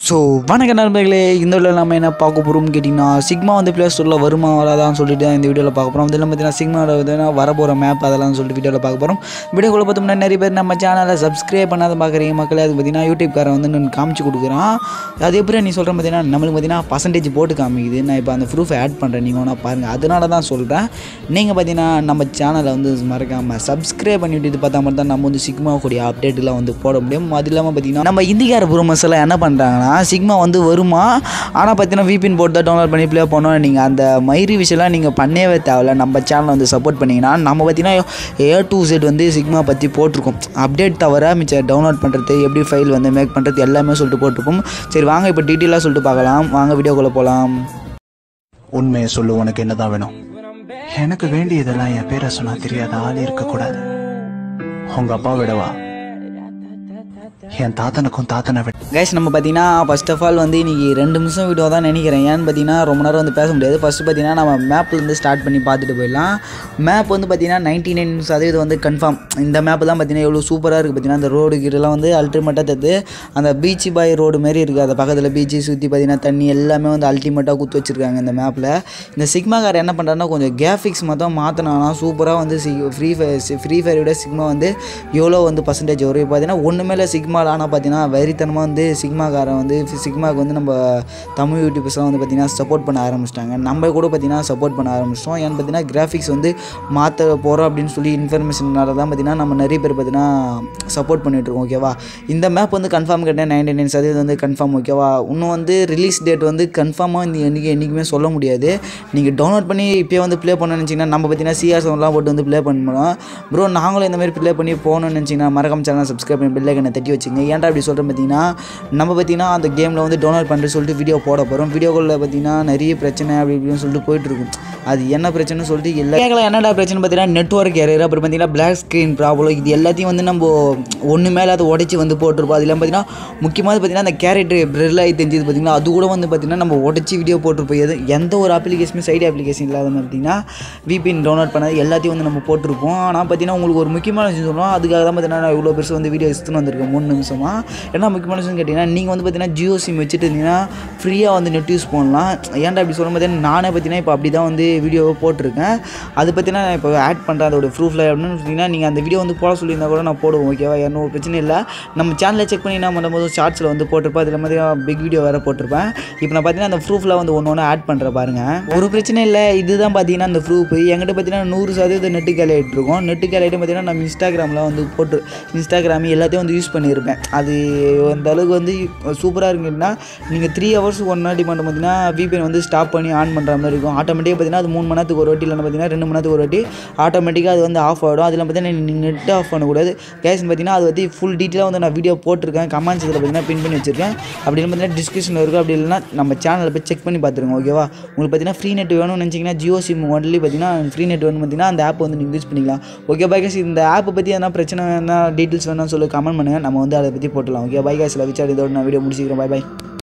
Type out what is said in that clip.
so வணக்க நண்பர்களே இந்த வீடியோவில் நம்ம என்ன பார்க்க போகிறோம்னு கேட்டிங்கன்னா சிக்மா வந்து ப்ளே ஸ்டோரில் வருமா வராதான்னு சொல்லிட்டு தான் இந்த வீடியோவில் பார்க்க போகிறோம் இதெல்லாம் பார்த்தீங்கன்னா சிக்மாவில் வந்து வரப்போகிற மேப் அதெல்லாம் சொல்லிட்டு வீடியோவில் பார்க்க போகிறோம் வீடியோக்குள்ள பார்த்தோம்னா நிறைய பேர் நம்ம சேனலை சப்ஸ்கிரைப் பண்ணாத பார்க்குறீங்க மக்களே அது பார்த்தீங்கன்னா யூடியூப்காரன் வந்து நான் காமிச்சு கொடுக்குறான் அது எப்படி நீ சொல்கிற பார்த்தீங்கன்னா நம்மளுக்கு பார்த்தீங்கன்னா பர்சன்டேஜ் போட்டு காமிக்குது நான் இப்போ அந்த ப்ரூஃப் ஆட் பண்ணுறேன் நீங்கள் வேணா பாருங்கள் அதனால தான் சொல்கிறேன் நீங்கள் பார்த்தீங்கன்னா நம்ம சேனலை வந்து மறக்காமல் சப்ஸ்கிரைப் பண்ணிவிட்டு இது பார்த்தா மட்டும் தான் நம்ம வந்து சிக்மா கூடிய அப்டேட்லாம் வந்து போட முடியும் அது இல்லாமல் பார்த்தீங்கன்னா நம்ம இந்திக்கார ப்ரோமஸ் எல்லாம் என்ன பண்ணுறாங்கன்னா சிக்மா வந்து வருமா ஆனால் பார்த்தீங்கன்னா விபின் போட்டு தான் டவுன்லோட் பண்ணி ப்ளே பண்ணோம் நீங்கள் அந்த மயிறு விஷயம்லாம் நீங்கள் பண்ணவே தேவையில்ல நம்ம சேனலை வந்து சப்போர்ட் பண்ணிங்கன்னா நம்ம பார்த்தீங்கன்னா ஏ டு செட் வந்து சிக்மா பற்றி போட்டிருக்கோம் அப்டேட் தவிர மிச்சம் டவுன்லோட் பண்ணுறது எப்படி ஃபைல் வந்து மேக் பண்ணுறது எல்லாமே சொல்லிட்டு போட்டிருக்கோம் சரி வாங்க இப்போ டீட்டெயிலாக சொல்லிட்டு பார்க்கலாம் வாங்க வீடியோக்குள்ளே போகலாம் உண்மையை சொல்லு உனக்கு என்னதான் வேணும் எனக்கு வேண்டியதெல்லாம் என் பேரை சொன்னா தெரியாத ஆள் இருக்கக்கூடாது உங்க அப்பா விடவா என் தாத்தனுக்கும் தாத்தனை விட கைஸ் நம்ம பார்த்தீங்கன்னா ஃபர்ஸ்ட் ஆஃப் ஆல் வந்து இன்றைக்கி ரெண்டு நிமிஷம் வீடியோ தான் நினைக்கிறேன் ஏன்னு பார்த்தீங்கன்னா ரொம்ப நேரம் வந்து பேச முடியாது ஃபஸ்ட்டு பார்த்தீங்கன்னா நம்ம மேப்லேருந்து ஸ்டார்ட் பண்ணி பார்த்துட்டு போயிடலாம் மேப் வந்து பார்த்தீங்கன்னா நைன்டி நைன் சதவீதம் வந்து கன்ஃபார்ம் இந்த மேப் தான் பார்த்தீங்கன்னா எவ்வளோ சூப்பராக இருக்குது பார்த்தீங்கன்னா அந்த ரோடு கீழெல்லாம் வந்து அல்டிமேட்டாக தருது அந்த பீச் பாய் ரோடு மாரி இருக்குது அது பக்கத்தில் பீச்சு சுற்றி பார்த்தீங்கன்னா தண்ணி எல்லாமே வந்து அல்டிமேட்டாக குத்து வச்சிருக்காங்க இந்த மேப்பில் இந்த சிக்மா கார் என்ன பண்ணுறாருன்னா கொஞ்சம் கிராஃபிக்ஸ் மட்டும் மாற்றினானா சூப்பராக வந்து சி ஃப்ரீ ஃபயர் ஃப்ரீ ஃபயரை விட சிக்மா வந்து எவ்வளோ வந்து பர்சன்டேஜ் வரும் இப்போ பார்த்தீங்கன்னா ஒன்றுமே இல்லை சிக்மாவில் ஆனால் பார்த்தீங்கன்னா வெறித்தனமாக வந்து சிக்மாக்காரன் வந்து சிக்மாவுக்கு வந்து நம்ம தமிழ் யூடியூபர்ஸ்லாம் வந்து பார்த்தீங்கன்னா சப்போர்ட் பண்ண ஆரம்பிச்சிட்டாங்க நம்ம கூட பார்த்தீங்கன்னா சப்போர்ட் பண்ண ஆரம்பிச்சிட்டோம் ஏன்னு பார்த்தீங்கன்னா கிராஃபிக்ஸ் வந்து மாற்ற போகிறோம் அப்படின்னு சொல்லி இன்ஃபர்மேஷனால தான் பார்த்தீங்கன்னா நம்ம நிறைய பேர் பார்த்தீங்கன்னா சப்போர்ட் பண்ணிகிட்ருக்கோம் ஓகேவா இந்த மேப் வந்து கன்ஃபார்ம் கேட்டேன் நைன்டி நைன் சதவீதம் வந்து கன்ஃபார்ம் ஓகேவா இன்னும் வந்து ரிலீஸ் டேட் வந்து கன்ஃபார்மாக இந்த என்றைக்கு என்றைக்குமே சொல்ல முடியாது நீங்கள் டவுன்லோட் பண்ணி இப்போயே வந்து ப்ளே பண்ணணும்னு நினச்சிங்கன்னா நம்ம பார்த்தீங்கன்னா சிஆர் சவுண்ட்லாம் போட்டு வந்து ப்ளே பண்ணணும் ப்ரோ நாங்களும் இந்த மாதிரி ப்ளே பண்ணி போகணும்னு நினச்சிங்கன்னா மறக்காம சேனல் சப்ஸ்கிரைப் பண்ணி பெல்லைக்கனை தட்டி வச்சுங்க ஏன்டா அப்படி சொல்கிறேன் பார்த்தீங்கன்னா நம்ம பார்த்தீங்கன்னா அந்த கேமில் வந்து டவுன்லோட் பண்ணுறது சொல்லிட்டு வீடியோ போட போகிறோம் வீடியோக்குள்ளே பார்த்தீங்கன்னா நிறைய பிரச்சனை அப்படி இப்படின்னு சொல்லிட்டு போயிட்டுருக்கும் அது என்ன பிரச்சனைன்னு சொல்லிட்டு எல்லா கேட்கலாம் என்னடா பிரச்சனை பார்த்தீங்கன்னா நெட்ஒர்க் ஏரியர் அப்புறம் பார்த்தீங்கன்னா பிளாக் ஸ்க்ரீன் ப்ராப்ளம் இது எல்லாத்தையும் வந்து நம்ம ஒன்று மேலே அதை உடச்சி வந்து போட்டிருப்போம் அது இல்லாமல் பார்த்தீங்கன்னா முக்கியமாக பார்த்தீங்கன்னா அந்த கேரக்டர் பிரெல்லாகி தெரிஞ்சது பார்த்தீங்கன்னா அது கூட வந்து பார்த்தீங்கன்னா நம்ம உடச்சி வீடியோ போட்டிருப்போம் எது எந்த ஒரு அப்ளிகேஷனுமே சைடு அப்ளிகேஷன் இல்லாத மாதிரி பார்த்தீங்கன்னா விபின் டவுன்லோட் பண்ணது எல்லாத்தையும் வந்து நம்ம போட்டிருப்போம் ஆனால் பார்த்தீங்கன்னா உங்களுக்கு ஒரு முக்கியமான விஷயம் சொல்லுவோம் அதுக்காக தான் பார்த்தீங்கன்னா நான் இவ்வளோ பெருசு வந்து வீடியோ எடுத்துன்னு வந்திருக்கேன் மூணு நிமிஷமாக என்ன முக்கியமான விஷயம் கேட்டிங்கன்னா நீங்கள் வந்து பார்த்தீங்கன்னா ஜியோ சிம் வச்சுட்டு இருந்தீங்கன்னா ஃப்ரீயாக வந்து நெட் யூஸ் பண்ணலாம் ஏன்டா அப்படி சொல்லும் பார்த்தீங்கன்னா நானே பார்த்தீங்கன்னா இப்போ அப்படி தான் வந்து வீடியோவை போட்டிருக்கேன் அது பார்த்தீங்கன்னா நான் இப்போ ஆட் பண்ணுறேன் அதோட ப்ரூஃபில் அப்படின்னு பார்த்தீங்கன்னா நீங்கள் அந்த வீடியோ வந்து போட சொல்லியிருந்தா கூட நான் போடுவோம் ஓகேவா என்ன ஒரு பிரச்சனை இல்லை நம்ம சேனலில் செக் பண்ணி நான் பண்ணும்போது ஷார்ட்ஸில் வந்து போட்டிருப்பேன் அதில் மாதிரி பிக் வீடியோ வேறு போட்டிருப்பேன் இப்போ நான் பார்த்தீங்கன்னா அந்த ப்ரூஃபில் வந்து ஒன்று ஒன்று ஆட் பண்ணுறேன் பாருங்கள் ஒரு பிரச்சனை இல்லை இதுதான் பார்த்தீங்கன்னா அந்த ப்ரூஃப் என்கிட்ட பார்த்தீங்கன்னா நூறு சதவீதம் நெட்டு கேலி ஆகிட்டு இருக்கோம் நெட்டு கேலி ஆகிட்டு பார்த்தீங்கன்னா நம்ம இன்ஸ்டாகிராமில் வந்து போட்டு இன்ஸ்டாகிராம் எல்லாத்தையும் வந்து யூஸ் பண்ணியிருப்பேன் அது அந்த அளவுக்கு வந்து சூப்பராக இருக்குன்னா நீங்கள் த்ரீ ஹவர்ஸ் ஒன் நாட்டி மட்டும் பார்த்தீங்கன்னா விபிஎன் வந்து ஸ்டாப் பண்ணி ஆன் பண்ணுற மாதிரி இருக்கும் ஆட்டோமேட்டிக்காக பார்த்தீங்கன்னா அது மூணு மணி நேரத்துக்கு ஒரு வாட்டி இல்லைன்னா பார்த்தீங்கன்னா ரெண்டு மணி நேரத்துக்கு ஒரு வாட்டி ஆட்டோமேட்டிக்காக அது வந்து ஆஃப் ஆகிடும் அதில் பார்த்தீங்கன்னா நெட் ஆஃப் பண்ணக்கூடாது கேஸ் பார்த்தீங்கன்னா அது வந்து ஃபுல் டீட்டெயிலாக வந்து நான் வீடியோ போட்டிருக்கேன் கமெண்ட்ஸ் இதில் பார்த்தீங்கன்னா பின் பண்ணி வச்சிருக்கேன் அப்படின்னு பார்த்தீங்கன்னா டிஸ்கிரிப்ஷனில் இருக்கும் அப்படி இல்லைன்னா நம்ம சேனலில் போய் செக் பண்ணி பார்த்துருங்க ஓகேவா உங்களுக்கு பார்த்தீங்கன்னா ஃப்ரீ நெட் வேணும்னு நினச்சிங்கன்னா ஜியோ சிம் ஒன்லி பார்த்தீங்கன்னா ஃப்ரீ நெட் வேணும் பார்த்தீங்கன்னா அந்த ஆப் வந்து நீங்கள் யூஸ் பண்ணிக்கலாம் ஓகே பை கேஸ் இந்த ஆப்பை பற்றி எதனா பிரச்சனை வேணா டீட்டெயில்ஸ் வேணாம்னு சொல்லி கமெண்ட் பண்ணுங்கள் நம்ம வந்து அதை பற்றி போட்டலாம் ஓகே பை கேஸ் விசாரி இதோட நான் வீடியோ முடிச்சிக்கிறேன் பை பை